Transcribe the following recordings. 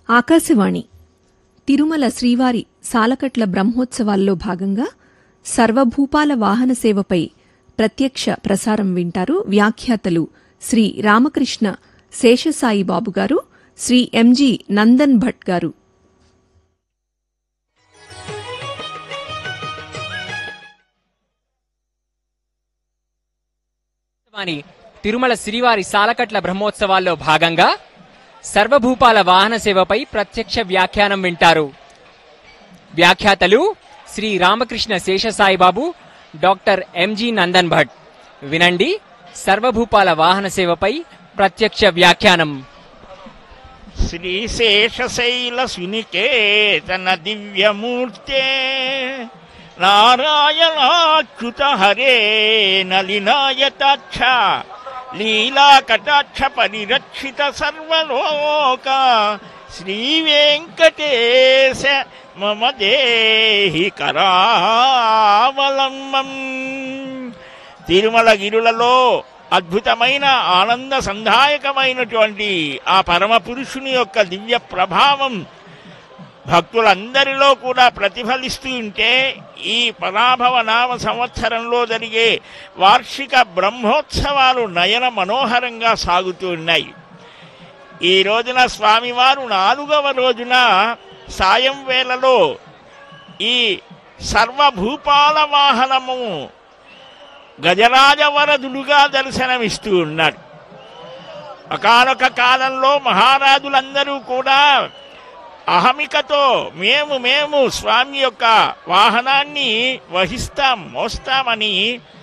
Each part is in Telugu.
ఆకాశవాణి తిరుమల శ్రీవారి సాలకట్ల బ్రహ్మోత్సవాల్లో భాగంగా సర్వభూపాల వాహన సేవపై ప్రత్యక్ష ప్రసారం వింటారు వ్యాఖ్యాతలు శ్రీ రామకృష్ణ శేషసాయి బాబు గారు శ్రీ ఎంజి నందన్ భట్ గారు వాని తిరుమల శ్రీవారి సాలకట్ల బ్రహ్మోత్సవాల్లో భాగంగా సర్వభూపాల వాహన సేవపై ప్రత్యక్ష వ్యాఖ్యానం వింటారు వ్యాఖ్యాతలు శ్రీ రామకృష్ణ శేషసాయిబాబు డాక్టర్ ఎంజి నందన్ భట్ వినండి సర్వభూపాల వాహన సేవపై ప్రత్యక్ష వ్యాఖ్యానం శ్రీశేషశైల సునికేతన దివ్యమూర్తే నారాయణాచ్యుత హరే నలినాయతాక్ష లీలాకటాక్ష పరిరక్షిత సర్వలోక శ్రీ వెంకటేశ మమ దేహి కరావలంబం తిరుమల గిరులలో అద్భుతమైన ఆనంద సంధాయకమైనటువంటి ఆ పరమ పురుషుని యొక్క దివ్య ప్రభావం భక్తులందరిలో కూడా ప్రతిఫలిస్తూ ఉంటే ఈ పరాభవ నామ సంవత్సరంలో జరిగే వార్షిక బ్రహ్మోత్సవాలు నయన మనోహరంగా సాగుతూ ఉన్నాయి ఈ రోజున స్వామివారు నాలుగవ రోజున సాయం వేళలో ఈ సర్వభూపాల వాహనము గజరాజవరదులుగా దర్శనమిస్తూ ఉన్నాడు ఒకనొక కాలంలో మహారాజులందరూ కూడా అహమికతో మేము మేము స్వామి యొక్క వాహనాన్ని వహిస్తాం మోస్తామని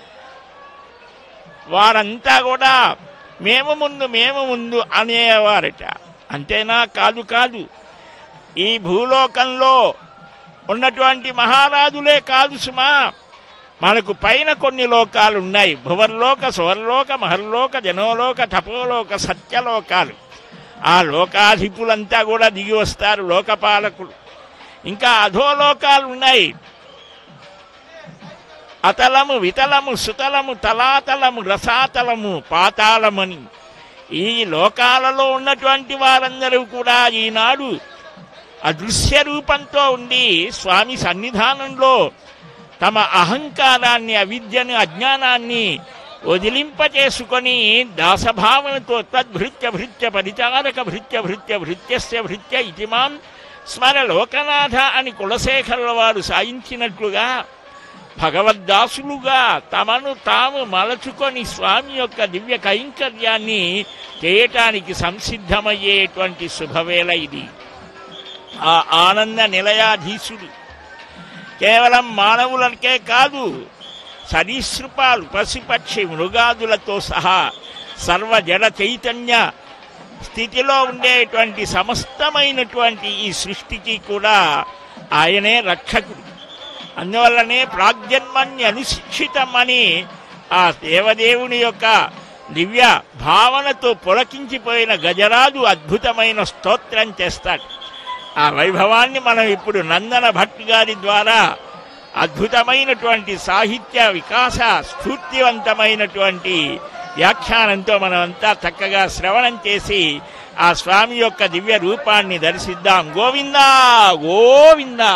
వారంతా కూడా మేము ముందు మేము ముందు అనేవారట అంతేనా కాదు కాదు ఈ భూలోకంలో ఉన్నటువంటి మహారాజులే కాదు సుమా మనకు పైన కొన్ని లోకాలు ఉన్నాయి భువర్లోక సువర్లోక మహర్లోక జనోలోక తపోలోక సత్యలోకాలు ఆ లోకాధిపులంతా కూడా దిగి వస్తారు లోకపాలకులు ఇంకా అధోలోకాలు ఉన్నాయి అతలము వితలము సుతలము తలాతలము రసాతలము పాతాళమని ఈ లోకాలలో ఉన్నటువంటి వారందరూ కూడా ఈనాడు అదృశ్య రూపంతో ఉండి స్వామి సన్నిధానంలో తమ అహంకారాన్ని అవిద్యను అజ్ఞానాన్ని వదిలింపచేసుకొని దాసభావనతో తద్భృత్య భృత్య పరిచారక భృత్య భృత్య భృత్యస్య భృత్య ఇతిమాం స్మర లోకనాథ అని కులశేఖరుల వారు సాయించినట్లుగా భగవద్దాసులుగా తమను తాము మలచుకొని స్వామి యొక్క దివ్య కైంకర్యాన్ని చేయటానికి సంసిద్ధమయ్యేటువంటి శుభవేళ ఇది ఆ ఆనంద నిలయాధీశుడు కేవలం మానవులకే కాదు సరీసృపాలు పశుపక్షి మృగాదులతో సహా సర్వ జడ చైతన్య స్థితిలో ఉండేటువంటి సమస్తమైనటువంటి ఈ సృష్టికి కూడా ఆయనే రక్షకుడు అందువల్లనే ప్రాగ్జన్మని అనుశిక్షితమని ఆ దేవదేవుని యొక్క దివ్య భావనతో పులకించిపోయిన గజరాజు అద్భుతమైన స్తోత్రం చేస్తాడు ఆ వైభవాన్ని మనం ఇప్పుడు నందన భట్ గారి ద్వారా అద్భుతమైనటువంటి సాహిత్య వికాస స్ఫూర్తివంతమైనటువంటి వ్యాఖ్యానంతో మనం అంతా చక్కగా శ్రవణం చేసి ఆ స్వామి యొక్క దివ్య రూపాన్ని దర్శిద్దాం గోవిందా గోవిందా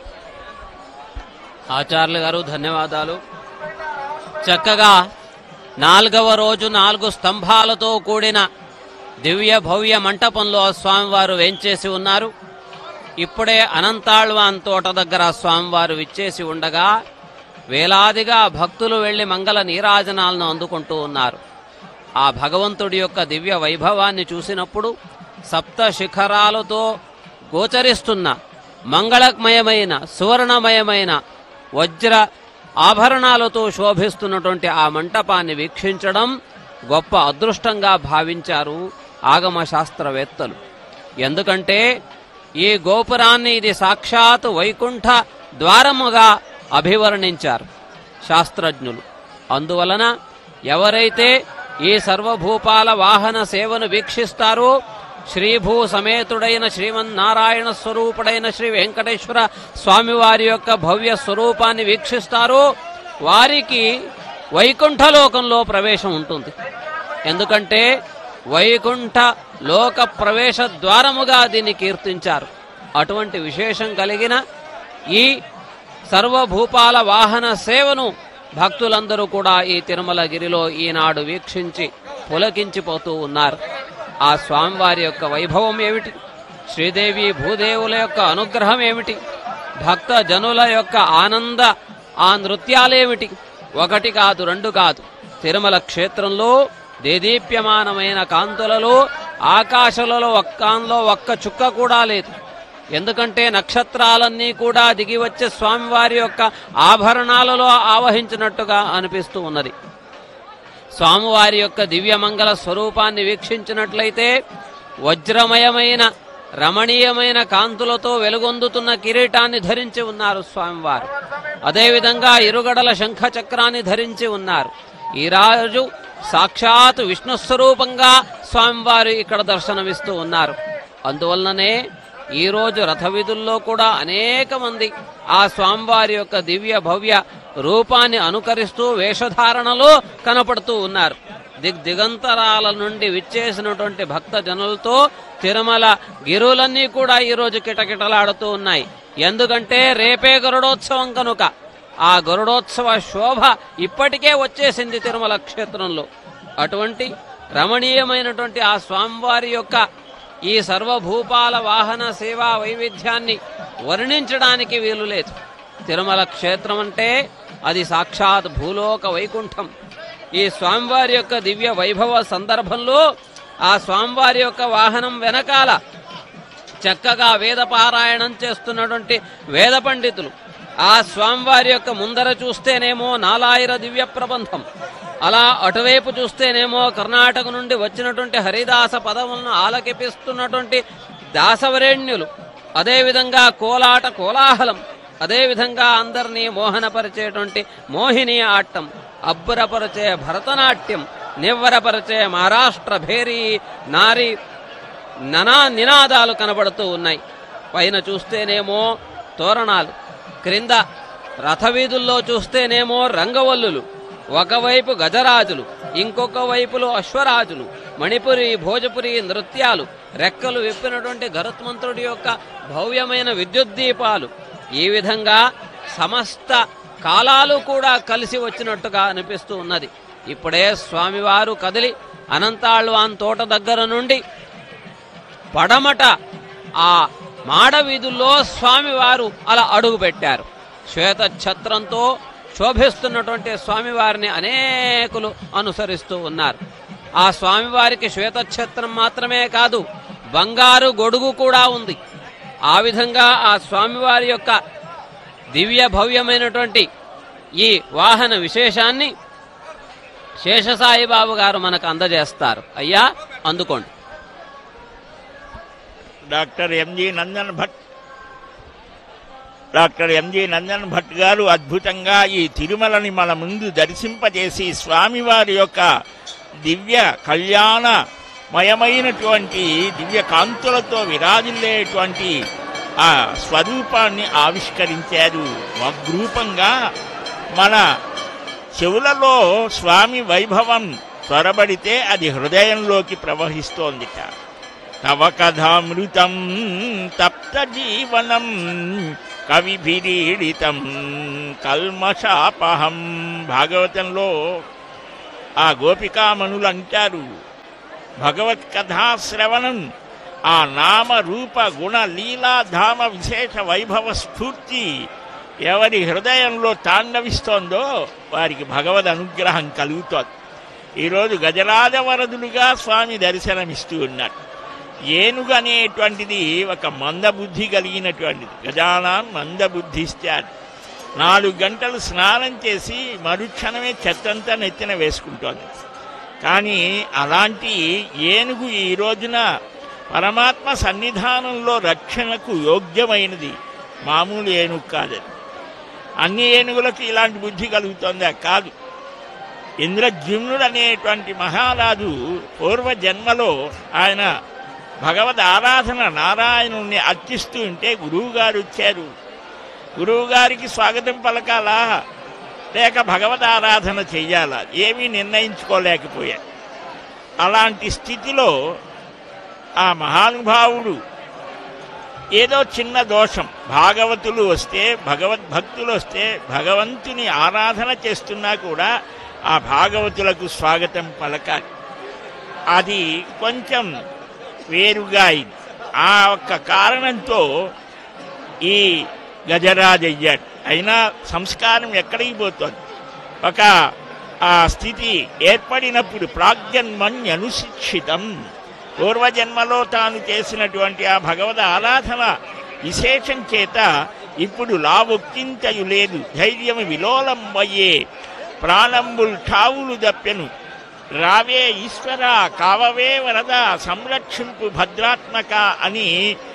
ఆచార్యులు గారు ధన్యవాదాలు చక్కగా నాలుగవ రోజు నాలుగు స్తంభాలతో కూడిన దివ్య భవ్య మంటపంలో స్వామివారు వేంచేసి ఉన్నారు ఇప్పుడే అనంతాళ్వాన్ తోట దగ్గర స్వామివారు విచ్చేసి ఉండగా వేలాదిగా భక్తులు వెళ్లి మంగళ నీరాజనాలను అందుకుంటూ ఉన్నారు ఆ భగవంతుడి యొక్క దివ్య వైభవాన్ని చూసినప్పుడు సప్త శిఖరాలతో గోచరిస్తున్న మంగళమయమైన సువర్ణమయమైన వజ్ర ఆభరణాలతో శోభిస్తున్నటువంటి ఆ మంటపాన్ని వీక్షించడం గొప్ప అదృష్టంగా భావించారు ఆగమ శాస్త్రవేత్తలు ఎందుకంటే ఈ గోపురాన్ని ఇది సాక్షాత్ వైకుంఠ ద్వారముగా అభివర్ణించారు శాస్త్రజ్ఞులు అందువలన ఎవరైతే ఈ సర్వభూపాల వాహన సేవను వీక్షిస్తారో శ్రీభూ సమేతుడైన శ్రీమన్నారాయణ స్వరూపుడైన శ్రీ వెంకటేశ్వర స్వామివారి యొక్క భవ్య స్వరూపాన్ని వీక్షిస్తారో వారికి వైకుంఠలోకంలో ప్రవేశం ఉంటుంది ఎందుకంటే వైకుంఠ లోక ప్రవేశ ద్వారముగా దీన్ని కీర్తించారు అటువంటి విశేషం కలిగిన ఈ సర్వభూపాల వాహన సేవను భక్తులందరూ కూడా ఈ తిరుమలగిరిలో ఈనాడు వీక్షించి పులకించిపోతూ ఉన్నారు ఆ స్వామివారి యొక్క వైభవం ఏమిటి శ్రీదేవి భూదేవుల యొక్క అనుగ్రహం ఏమిటి భక్త జనుల యొక్క ఆనంద ఆ నృత్యాలేమిటి ఒకటి కాదు రెండు కాదు తిరుమల క్షేత్రంలో దేదీప్యమానమైన కాంతులలో ఆకాశలలో ఒక్కాంలో ఒక్క చుక్క కూడా లేదు ఎందుకంటే నక్షత్రాలన్నీ కూడా దిగి వచ్చే స్వామివారి యొక్క ఆభరణాలలో ఆవహించినట్టుగా అనిపిస్తూ ఉన్నది స్వామివారి యొక్క దివ్యమంగళ స్వరూపాన్ని వీక్షించినట్లయితే వజ్రమయమైన రమణీయమైన కాంతులతో వెలుగొందుతున్న కిరీటాన్ని ధరించి ఉన్నారు స్వామివారు అదేవిధంగా ఇరుగడల శంఖ చక్రాన్ని ధరించి ఉన్నారు ఈ రాజు సాక్షాత్ విష్ణు స్వరూపంగా స్వామివారు ఇక్కడ దర్శనమిస్తూ ఉన్నారు అందువలననే ఈ రోజు రథ వీధుల్లో కూడా అనేక మంది ఆ స్వామివారి యొక్క దివ్య భవ్య రూపాన్ని అనుకరిస్తూ వేషధారణలో కనపడుతూ ఉన్నారు దిగ్ దిగంతరాల నుండి విచ్చేసినటువంటి భక్త జనులతో తిరుమల గిరులన్నీ కూడా ఈ రోజు కిటకిటలాడుతూ ఉన్నాయి ఎందుకంటే రేపే గరుడోత్సవం కనుక ఆ గరుడోత్సవ శోభ ఇప్పటికే వచ్చేసింది తిరుమల క్షేత్రంలో అటువంటి రమణీయమైనటువంటి ఆ స్వామివారి యొక్క ఈ సర్వభూపాల వాహన సేవా వైవిధ్యాన్ని వర్ణించడానికి వీలు లేదు తిరుమల క్షేత్రం అంటే అది సాక్షాత్ భూలోక వైకుంఠం ఈ స్వామివారి యొక్క దివ్య వైభవ సందర్భంలో ఆ స్వామివారి యొక్క వాహనం వెనకాల చక్కగా వేద పారాయణం చేస్తున్నటువంటి వేద పండితులు ఆ స్వామివారి యొక్క ముందర చూస్తేనేమో నాలాయిర దివ్య ప్రబంధం అలా అటువైపు చూస్తేనేమో కర్ణాటక నుండి వచ్చినటువంటి హరిదాస పదములను ఆలకిపిస్తున్నటువంటి దాసవరేణ్యులు అదేవిధంగా కోలాట కోలాహలం అదేవిధంగా అందరినీ మోహనపరిచేటువంటి మోహిని ఆట్టం అబ్బురపరిచే భరతనాట్యం నివ్వరపరిచే మహారాష్ట్ర భేరీ నారీ ననా నినాదాలు కనబడుతూ ఉన్నాయి పైన చూస్తేనేమో తోరణాలు క్రింద రథవీధుల్లో చూస్తేనేమో రంగవల్లులు ఒకవైపు గజరాజులు ఇంకొక వైపులో అశ్వరాజులు మణిపురి భోజపురి నృత్యాలు రెక్కలు విప్పినటువంటి గరుత్మంతుడి యొక్క భవ్యమైన విద్యుత్ దీపాలు ఈ విధంగా సమస్త కాలాలు కూడా కలిసి వచ్చినట్టుగా అనిపిస్తూ ఉన్నది ఇప్పుడే స్వామివారు కదిలి అనంతాళ్వాన్ తోట దగ్గర నుండి పడమట ఆ మాడ వీధుల్లో స్వామివారు అలా అడుగు పెట్టారు శ్వేత ఛత్రంతో శోభిస్తున్నటువంటి స్వామివారిని అనేకులు అనుసరిస్తూ ఉన్నారు ఆ స్వామివారికి శ్వేత ఛత్రం మాత్రమే కాదు బంగారు గొడుగు కూడా ఉంది ఆ విధంగా ఆ స్వామివారి యొక్క దివ్య భవ్యమైనటువంటి ఈ వాహన విశేషాన్ని శేషసాయిబాబు గారు మనకు అందజేస్తారు అయ్యా అందుకోండి doctor MG Nandan Bhat doctor MG Nandan Bhat గారు అద్భుతంగా ఈ తిరుమలని మన ముందు దర్శింపజేసి స్వామివారి యొక్క దివ్య కళ్యాణ మయమైనటువంటి దివ్య కాంతులతో విరాజిల్లేటువంటి ఆ స్వరూపాన్ని ఆవిష్కరించారు వగ్రూపంగా మన చెవులలో స్వామి వైభవం త్వరబడితే అది హృదయంలోకి ప్రవహిస్తోందిట తవ కథామృతం తప్త జీవనం కవిభిరీడితం కల్మషాపహం భాగవతంలో ఆ గోపికామణులు అంటారు భగవత్ కథాశ్రవణం ఆ నామ రూప గుణ లీలా ధామ విశేష వైభవ స్ఫూర్తి ఎవరి హృదయంలో తాండవిస్తోందో వారికి భగవద్ అనుగ్రహం కలుగుతోంది ఈరోజు గజరాజ వరదులుగా స్వామి దర్శనమిస్తూ ఉన్నారు ఏనుగు అనేటువంటిది ఒక మందబుద్ధి కలిగినటువంటిది గజానాం మందబుద్ధిస్తారు నాలుగు గంటలు స్నానం చేసి మరుక్షణమే చెత్తంతా నెత్తిన వేసుకుంటోంది కానీ అలాంటి ఏనుగు ఈ రోజున పరమాత్మ సన్నిధానంలో రక్షణకు యోగ్యమైనది మామూలు ఏనుగు కాదది అన్ని ఏనుగులకు ఇలాంటి బుద్ధి కలుగుతుందా కాదు ఇంద్రజుమ్నుడు అనేటువంటి మహారాజు పూర్వ జన్మలో ఆయన భగవద్ ఆరాధన నారాయణుణ్ణి అర్చిస్తూ ఉంటే గురువుగారు వచ్చారు గురువుగారికి స్వాగతం పలకాలా లేక భగవద్ ఆరాధన చెయ్యాలా ఏమీ నిర్ణయించుకోలేకపోయారు అలాంటి స్థితిలో ఆ మహానుభావుడు ఏదో చిన్న దోషం భాగవతులు వస్తే భగవద్భక్తులు వస్తే భగవంతుని ఆరాధన చేస్తున్నా కూడా ఆ భాగవతులకు స్వాగతం పలకాలి అది కొంచెం వేరుగా అయింది ఆ ఒక్క కారణంతో ఈ గజరాజ్ అయ్యాడు అయినా సంస్కారం ఎక్కడికి పోతుంది ఒక ఆ స్థితి ఏర్పడినప్పుడు ప్రాగ్జన్మన్యనుశిక్షితం పూర్వజన్మలో తాను చేసినటువంటి ఆ భగవద్ ఆరాధన విశేషం చేత ఇప్పుడు లావొక్కింతయు లేదు ధైర్యము విలోలం అయ్యే ప్రాణంబుల్ ఠావులు దప్పెను రావే ఈశ్వర కావవే వరద సంరక్షింపు భద్రాత్మక అని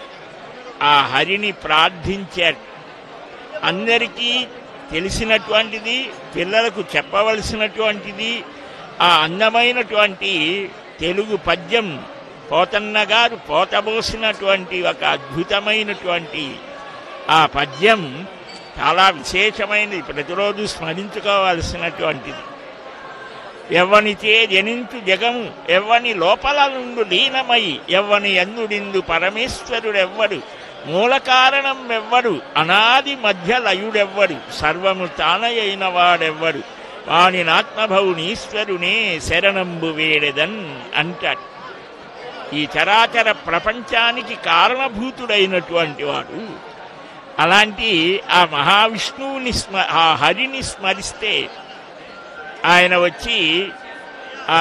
ఆ హరిని ప్రార్థించాడు అందరికీ తెలిసినటువంటిది పిల్లలకు చెప్పవలసినటువంటిది ఆ అందమైనటువంటి తెలుగు పద్యం పోతన్న గారు పోతబోసినటువంటి ఒక అద్భుతమైనటువంటి ఆ పద్యం చాలా విశేషమైనది ప్రతిరోజు స్మరించుకోవాల్సినటువంటిది ఎవ్వనిచే జనించు జగము ఎవ్వని లోపల నుండు లీనమై ఎవ్వని ఎందుడిందు పరమేశ్వరుడెవ్వడు మూల కారణం ఎవ్వడు అనాది మధ్య లయుడెవ్వడు సర్వము తానయైన వాడెవ్వడు వాని ఆత్మభవునీశ్వరునే శరణంబు వేడెదన్ అంటాడు ఈ చరాచర ప్రపంచానికి కారణభూతుడైనటువంటి వాడు అలాంటి ఆ మహావిష్ణువుని స్మ ఆ హరిని స్మరిస్తే ఆయన వచ్చి ఆ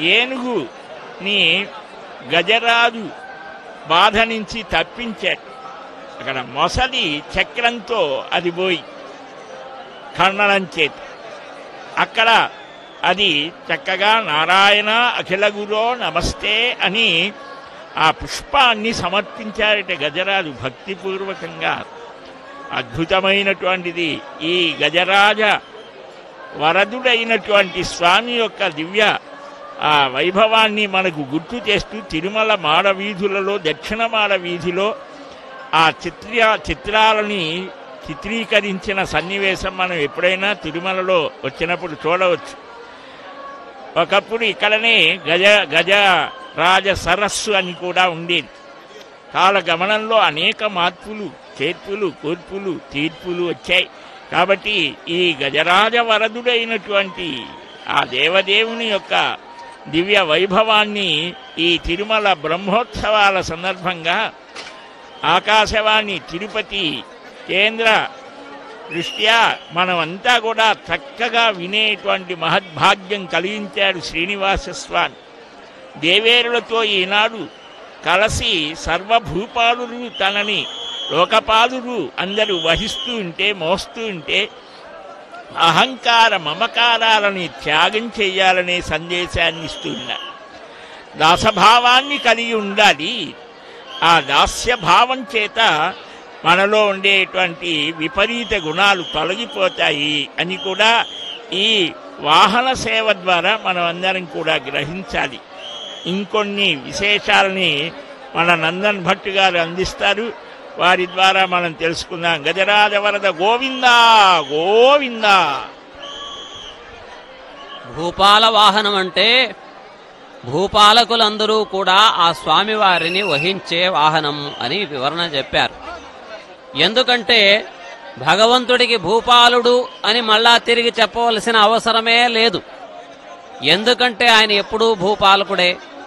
ఏనుగుని గజరాజు బాధ నుంచి తప్పించాడు అక్కడ మొసలి చక్రంతో అది పోయి ఖండనం చేతి అక్కడ అది చక్కగా నారాయణ అఖిల గురో నమస్తే అని ఆ పుష్పాన్ని సమర్పించారట గజరాజు భక్తిపూర్వకంగా అద్భుతమైనటువంటిది ఈ గజరాజ వరదుడైనటువంటి స్వామి యొక్క దివ్య ఆ వైభవాన్ని మనకు గుర్తు చేస్తూ తిరుమల మాడ వీధులలో దక్షిణ మాడ వీధిలో ఆ చిత్ర చిత్రాలని చిత్రీకరించిన సన్నివేశం మనం ఎప్పుడైనా తిరుమలలో వచ్చినప్పుడు చూడవచ్చు ఒకప్పుడు ఇక్కడనే గజ గజ రాజ సరస్సు అని కూడా ఉండేది కాలగమనంలో అనేక మార్పులు చేర్పులు కూర్పులు తీర్పులు వచ్చాయి కాబట్టి ఈ గజరాజ వరదుడైనటువంటి ఆ దేవదేవుని యొక్క దివ్య వైభవాన్ని ఈ తిరుమల బ్రహ్మోత్సవాల సందర్భంగా ఆకాశవాణి తిరుపతి కేంద్ర దృష్ట్యా మనమంతా కూడా చక్కగా వినేటువంటి మహద్భాగ్యం కలిగించాడు శ్రీనివాస స్వామి దేవేరులతో ఈనాడు కలసి సర్వభూపాలురు తనని లోకపాలురు అందరూ వహిస్తూ ఉంటే మోస్తూ ఉంటే అహంకార మమకారాలని త్యాగం చేయాలనే సందేశాన్ని ఇస్తున్నారు దాసభావాన్ని కలిగి ఉండాలి ఆ దాస్య భావం చేత మనలో ఉండేటువంటి విపరీత గుణాలు తొలగిపోతాయి అని కూడా ఈ వాహన సేవ ద్వారా మనం అందరం కూడా గ్రహించాలి ఇంకొన్ని విశేషాలని మన నందన్ భట్ గారు అందిస్తారు వారి ద్వారా మనం తెలుసుకుందాం గజరాజ వరద గోవిందా గోవిందా భూపాల వాహనం అంటే భూపాలకులందరూ కూడా ఆ స్వామివారిని వహించే వాహనం అని వివరణ చెప్పారు ఎందుకంటే భగవంతుడికి భూపాలుడు అని మళ్ళా తిరిగి చెప్పవలసిన అవసరమే లేదు ఎందుకంటే ఆయన ఎప్పుడూ భూపాలకుడే